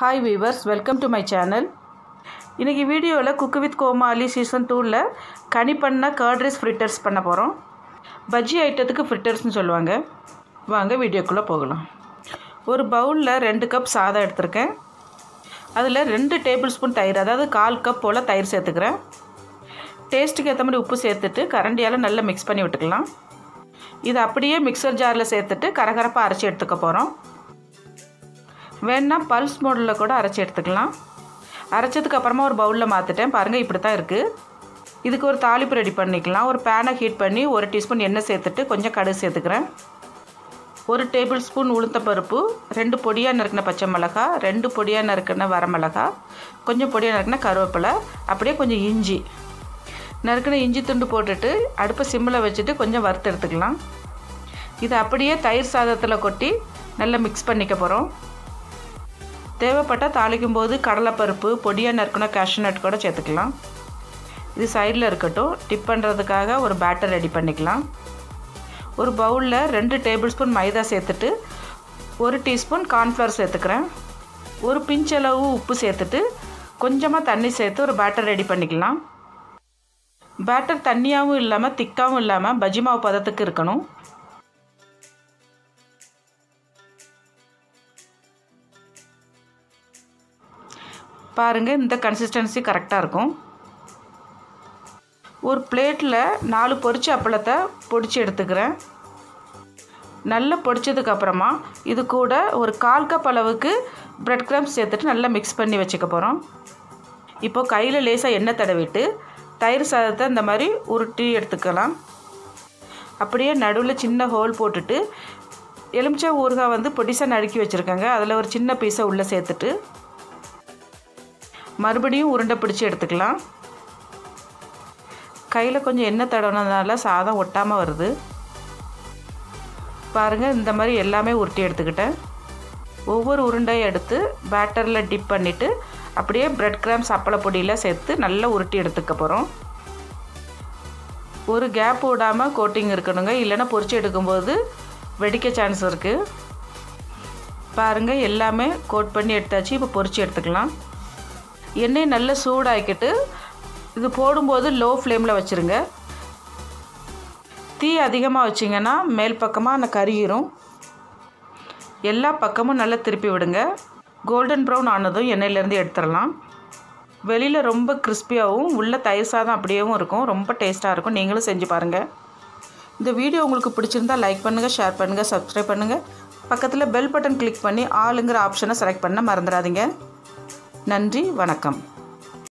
hi viewers welcome to my channel இன்றைக்கி வீடியோவில் cook with Comali season டூவில் கனி பண்ண கர்ட் ரைஸ் ஃப்ரிட்டர்ஸ் பண்ண போகிறோம் பஜ்ஜி ஐட்டத்துக்கு ஃப்ரிட்டர்ஸ்னு சொல்லுவாங்க வாங்க வீடியோக்குள்ளே போகலாம் ஒரு பவுலில் ரெண்டு கப் சாதம் எடுத்திருக்கேன் அதில் ரெண்டு டேபிள் ஸ்பூன் தயிர் அதாவது கால் கப் போல் தயிர் சேர்த்துக்கிறேன் டேஸ்ட்டுக்கு ஏற்ற மாதிரி உப்பு சேர்த்துட்டு கரண்டியால் நல்லா மிக்ஸ் பண்ணி விட்டுக்கலாம் இது அப்படியே மிக்சர் ஜாரில் சேர்த்துட்டு கரகரப்பாக அரைச்சி எடுத்துக்க போகிறோம் வேணால் பல்ஸ் மோடில் கூட அரைச்சி எடுத்துக்கலாம் அரைச்சதுக்கு அப்புறமா ஒரு பவுலில் மாற்றிட்டேன் பாருங்கள் இப்படி தான் இருக்குது இதுக்கு ஒரு தாளிப்பு ரெடி பண்ணிக்கலாம் ஒரு பேனை ஹீட் பண்ணி ஒரு டீஸ்பூன் எண்ணெய் சேர்த்துட்டு கொஞ்சம் கடுகு சேர்த்துக்கிறேன் ஒரு டேபிள் ஸ்பூன் உளுத்தப்பருப்பு ரெண்டு பொடியாக நறுக்கின பச்சை மிளகா ரெண்டு பொடியாக நறுக்கின வரமிளகா கொஞ்சம் பொடியாக நறுக்கின கருவேப்பிலை அப்படியே கொஞ்சம் இஞ்சி நறுக்கின இஞ்சி துண்டு போட்டுட்டு அடுப்பை சிம்மில் வச்சுட்டு கொஞ்சம் வறுத்து எடுத்துக்கலாம் இது அப்படியே தயிர் சாதத்தில் கொட்டி நல்லா மிக்ஸ் பண்ணிக்க போகிறோம் தேவைப்பட்டால் தாளிக்கும் போது கடலைப்பருப்பு பொடியாக நறுக்கின கேஷ்யூ நட் கூட சேர்த்துக்கலாம் இது சைடில் இருக்கட்டும் டிப் பண்ணுறதுக்காக ஒரு பேட்டர் ரெடி பண்ணிக்கலாம் ஒரு பவுலில் ரெண்டு டேபிள் ஸ்பூன் மைதா சேர்த்துட்டு ஒரு டீஸ்பூன் கார்ன்ஃப்ளவர் சேர்த்துக்கிறேன் ஒரு பிஞ்சளவு உப்பு சேர்த்துட்டு கொஞ்சமாக தண்ணி சேர்த்து ஒரு பேட்டர் ரெடி பண்ணிக்கலாம் பேட்டர் தண்ணியாகவும் இல்லாமல் திக்காகவும் இல்லாமல் பஜ்ஜி மாவு பதத்துக்கு இருக்கணும் பாருங்கள் இந்த கன்சிஸ்டன்சி கரெக்டாக இருக்கும் ஒரு பிளேட்டில் நாலு பொரிச்ச அப்பளத்தை பொடிச்சு எடுத்துக்கிறேன் நல்லா பொடிச்சதுக்கப்புறமா இது கூட ஒரு கால் கப் அளவுக்கு ப்ரெட் க்ரம்ஸ் சேர்த்துட்டு நல்லா மிக்ஸ் பண்ணி வச்சுக்க போகிறோம் இப்போது கையில் லேசாக எண்ணெய் தடவிட்டு தயிர் சாதத்தை இந்த மாதிரி உருட்டி எடுத்துக்கலாம் அப்படியே நடுவில் சின்ன ஹோல் போட்டுட்டு எலுமிச்சை ஊறுகாய் வந்து பொடிசாக நறுக்கி வச்சுருக்காங்க அதில் ஒரு சின்ன பீஸை உள்ளே சேர்த்துட்டு மறுபடியும் உருண்டை பிடிச்சி எடுத்துக்கலாம் கையில் கொஞ்சம் எண்ணெய் தடவினதுனால சாதம் ஒட்டாமல் வருது பாருங்கள் இந்த மாதிரி எல்லாமே உருட்டி எடுத்துக்கிட்டேன் ஒவ்வொரு உருண்டையை எடுத்து பேட்டரில் டிப் பண்ணிவிட்டு அப்படியே ப்ரெட் கிராம்ஸ் அப்பள பொடியில் சேர்த்து நல்லா உருட்டி எடுத்துக்க போகிறோம் ஒரு கேப் விடாமல் கோட்டிங் இருக்கணுங்க இல்லைன்னா பொரிச்சு எடுக்கும்போது வெடிக்க சான்ஸ் இருக்குது பாருங்கள் எல்லாமே கோட் பண்ணி எடுத்தாச்சு இப்போ பொரிச்சு எடுத்துக்கலாம் எண்ணெய் நல்லா சூடாக்கிட்டு இது போடும்போது லோ ஃப்ளேமில் வச்சுருங்க தீ அதிகமாக வச்சிங்கன்னா மேல் பக்கமாக அந்த கருகிரும் எல்லா பக்கமும் நல்லா திருப்பி விடுங்க கோல்டன் ப்ரௌன் ஆனதும் எண்ணெயிலேருந்து எடுத்துடலாம் வெளியில் ரொம்ப கிறிஸ்பியாகவும் உள்ள தயிர் சாதம் அப்படியேவும் இருக்கும் ரொம்ப டேஸ்ட்டாக இருக்கும் நீங்களும் செஞ்சு பாருங்கள் இந்த வீடியோ உங்களுக்கு பிடிச்சிருந்தா லைக் பண்ணுங்கள் ஷேர் பண்ணுங்கள் சப்ஸ்கிரைப் பண்ணுங்கள் பக்கத்தில் பெல் பட்டன் கிளிக் பண்ணி ஆளுங்கிற ஆப்ஷனை செலக்ட் பண்ண மறந்துடாதீங்க நன்றி வணக்கம்